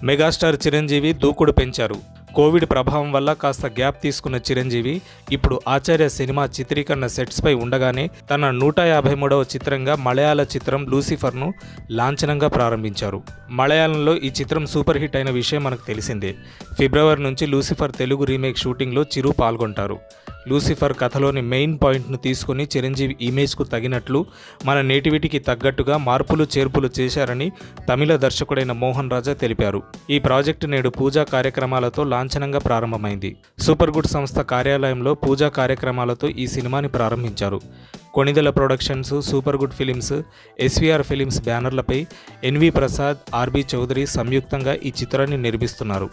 megastar Chiranjeevi దూకుడు పెంచారు Covid ప్రభావం వల్ల కాస్త గ్యాప్ తీసుకున్న చిరంజీవి ఇప్పుడు ఆచార్య సినిమా చిత్రీకరణ సెట్స్పై ఉండగానే తన నూట యాభై మూడవ చిత్రంగా మలయాళ చిత్రం లూసిఫర్ను లాంఛనంగా ప్రారంభించారు మలయాళంలో ఈ చిత్రం సూపర్ హిట్ అయిన విషయం మనకు తెలిసిందే ఫిబ్రవరి నుంచి లూసిఫర్ తెలుగు రీమేక్ షూటింగ్లో చిరు పాల్గొంటారు లూసిఫర్ కథలోని మెయిన్ పాయింట్ను తీసుకుని చిరంజీవి ఇమేజ్కు తగినట్లు మన నేటివిటీకి తగ్గట్టుగా మార్పులు చేర్పులు చేశారని తమిళ దర్శకుడైన మోహన్ రాజా తెలిపారు ఈ ప్రాజెక్టు నేడు పూజా కార్యక్రమాలతో లాంఛనంగా ప్రారంభమైంది సూపర్ గుడ్ సంస్థ కార్యాలయంలో పూజా కార్యక్రమాలతో ఈ సినిమాని ప్రారంభించారు Konidela productions super good films S V R films బ్యానర్లపై ఎన్వి ప్రసాద్ ఆర్బి చౌదరి సంయుక్తంగా ఈ చిత్రాన్ని నిర్మిస్తున్నారు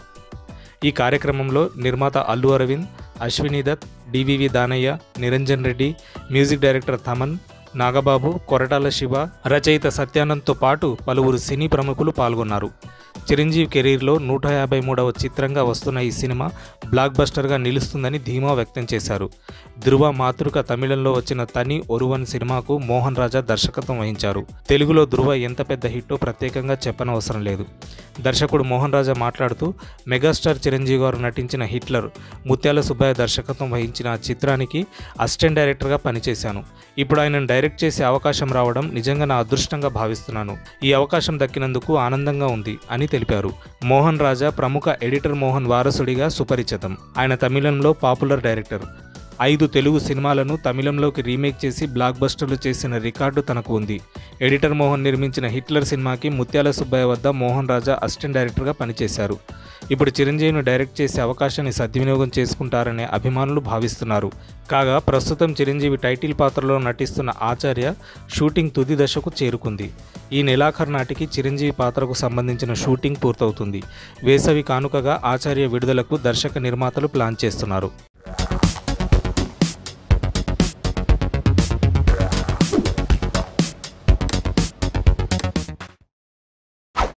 ఈ కార్యక్రమంలో నిర్మాత Allu Aravind Ashwini Dutt D V V Danayya Niranjan Reddy music director Thaman Nagababu Koratala Siva రచయిత సత్యానంద్తో పాటు పలువురు సినీ ప్రముఖులు పాల్గొన్నారు చిరంజీవి కెరీర్లో నూట యాభై మూడవ చిత్రంగా వస్తున్న ఈ సినిమా బ్లాక్ బస్టర్గా నిలుస్తుందని ధీమా వ్యక్తం చేశారు ధృవ మాతృక తమిళంలో వచ్చిన తని ఒరువన్ సినిమాకు మోహన్ రాజా దర్శకత్వం వహించారు తెలుగులో ధృవ ఎంత పెద్ద హిట్టో ప్రత్యేకంగా చెప్పనవసరం లేదు దర్శకుడు మోహన్ రాజా మాట్లాడుతూ మెగాస్టార్ చిరంజీవి గారు నటించిన హిట్లర్ ముత్యాల సుబ్బయ్య దర్శకత్వం వహించిన ఆ చిత్రానికి అసిస్టెంట్ డైరెక్టర్గా పనిచేశాను ఇప్పుడు ఆయనను డైరెక్ట్ చేసే అవకాశం రావడం నిజంగా నా అదృష్టంగా భావిస్తున్నాను ఈ అవకాశం దక్కినందుకు ఆనందంగా ఉంది అని తెలిపారు మోహన్ రాజా ప్రముఖ ఎడిటర్ మోహన్ వారసుడిగా సుపరిచితం ఆయన తమిళంలో పాపులర్ డైరెక్టర్ ఐదు తెలుగు సినిమాలను తమిళంలోకి రీమేక్ చేసి బ్లాక్ బస్టర్లు చేసిన రికార్డు తనకు ఉంది ఎడిటర్ మోహన్ నిర్మించిన హిట్లర్ సినిమాకి ముత్యాల సుబ్బయ్య వద్ద మోహన్ రాజా అసిస్టెంట్ డైరెక్టర్గా పనిచేశారు ఇప్పుడు చిరంజీవిని డైరెక్ట్ చేసే అవకాశాన్ని సద్వినియోగం చేసుకుంటారనే అభిమానులు భావిస్తున్నారు కాగా ప్రస్తుతం చిరంజీవి టైటిల్ పాత్రలో నటిస్తున్న ఆచార్య షూటింగ్ తుది దశకు చేరుకుంది ఈ నెలాఖరు నాటికి చిరంజీవి పాత్రకు సంబంధించిన షూటింగ్ పూర్తవుతుంది వేసవి కానుకగా ఆచార్య విడుదలకు దర్శక నిర్మాతలు ప్లాన్ చేస్తున్నారు